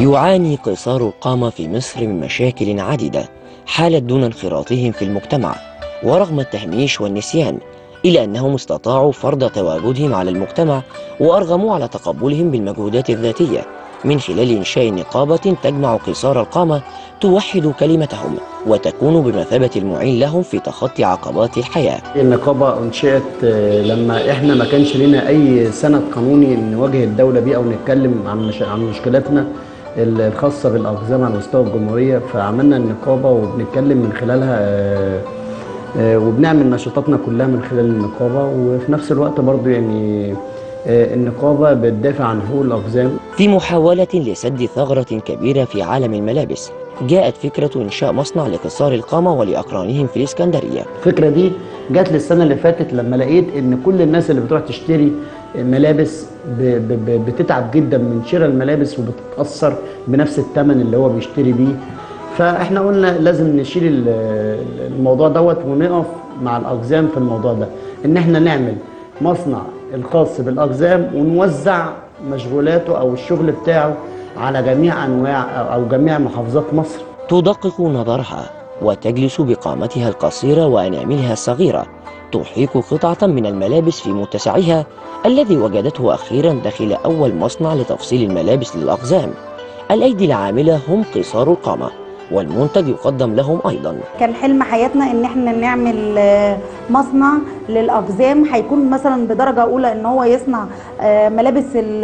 يعاني قصار القامة في مصر من مشاكل عديدة حالت دون انخراطهم في المجتمع ورغم التهميش والنسيان إلا أنهم استطاعوا فرض تواجدهم على المجتمع وأرغموا على تقبلهم بالمجهودات الذاتية من خلال إنشاء نقابة تجمع قصار القامة توحد كلمتهم وتكون بمثابة المعين لهم في تخطي عقبات الحياة النقابة أنشئت آه، لما إحنا ما كانش لنا أي سند قانوني نواجه الدولة بيه أو نتكلم عن مش... عن مشكلاتنا الخاصة بالأقزام على مستوى الجمهورية فعملنا النقابة وبنتكلم من خلالها آه، آه، وبنعمل نشاطاتنا كلها من خلال النقابة وفي نفس الوقت برضو يعني آه، النقابة بتدافع عن حقوق الأقزام في محاولة لسد ثغرة كبيرة في عالم الملابس جاءت فكرة إنشاء مصنع لقصار القامة ولأقرانهم في الإسكندرية الفكرة دي جات لي السنة اللي فاتت لما لقيت إن كل الناس اللي بتروح تشتري ملابس ب- ب- ب- بتتعب جدا من شراء الملابس وبتتأثر بنفس الثمن اللي هو بيشتري بيه فاحنا قلنا لازم نشيل ال- الموضوع دوت ونقف مع الأقزام في الموضوع ده إن احنا نعمل مصنع الخاص بالأقزام ونوزع مشغولاته أو الشغل بتاعه على جميع أنواع أو- أو جميع محافظات مصر تدقق نظرها وتجلس بقامتها القصيرة وأناملها الصغيرة تحيك قطعة من الملابس في متسعها الذي وجدته أخيرا داخل أول مصنع لتفصيل الملابس للأقزام الأيدي العاملة هم قصار القامة والمنتج يقدم لهم أيضا كان حلم حياتنا ان احنا نعمل آه، مصنع للاقزام هيكون مثلا بدرجه اولى ان هو يصنع آه، ملابس ال-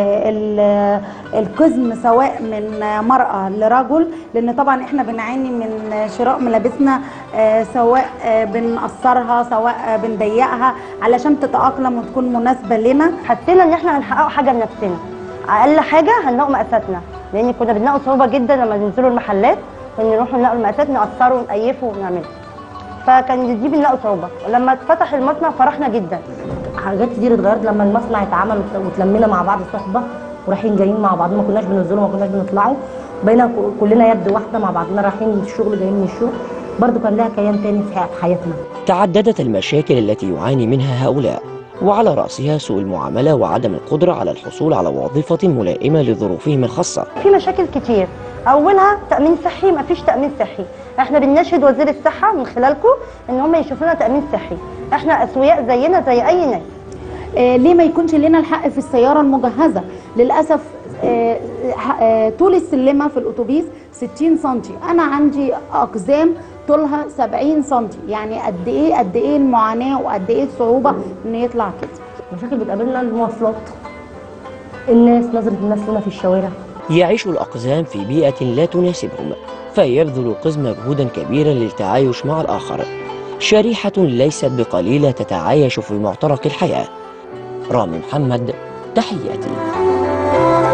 ال- القزم سواء من مراه لرجل لان طبعا احنا بنعاني من شراء ملابسنا آه، سواء آه، بنقصرها سواء آه، بنضيقها علشان تتاقلم وتكون مناسبه لنا حسينا ان احنا هنحقق حاجه لنفسنا اقل حاجه هنلاقوا مقاساتنا لان كنا بنلاقوا صعوبه جدا لما ننزلوا المحلات ان نروحوا نلاقوا المقاسات نقصره ونقيفه ونعمله فكان دي بنلاقوا صعوبه لما اتفتح المصنع فرحنا جدا حاجات كتير اتغيرت لما المصنع اتعمل وتلمينا مع بعض صحبه ورايحين جايين مع بعض ما كناش بننزلوا ما كناش بنطلعوا بقينا ك- كلنا يد واحده مع بعضنا رايحين من الشغل جايين من الشغل برضو كان لها كيان تاني في ح- في حياتنا تعددت المشاكل التي يعاني منها هؤلاء وعلى رأسها سوء المعاملة وعدم القدرة على الحصول على وظيفة ملائمة لظروفهم الخاصة في مشاكل كتير اولها تامين صحي ما فيش تامين صحي احنا بنناشد وزير الصحه من خلالكم ان هم يشوفوا لنا تامين صحي احنا اسوياء زينا زي اي ناس آه، ليه ما يكونش لنا الحق في السياره المجهزه للاسف آه، آه، طول السلمه في الاتوبيس 60 سم انا عندي اقزام طولها 70 سم يعني قد ايه قد ايه المعاناه وقد ايه الصعوبه ان يطلع كده مشاكل بتقابلنا المواصلات الناس نظره الناس لنا في الشوارع يعيش الأقزام في بيئة لا تناسبهم فيبذل القزم مجهودا كبيرا للتعايش مع الآخر شريحة ليست بقليلة تتعايش في معترك الحياة رامي محمد تحياتي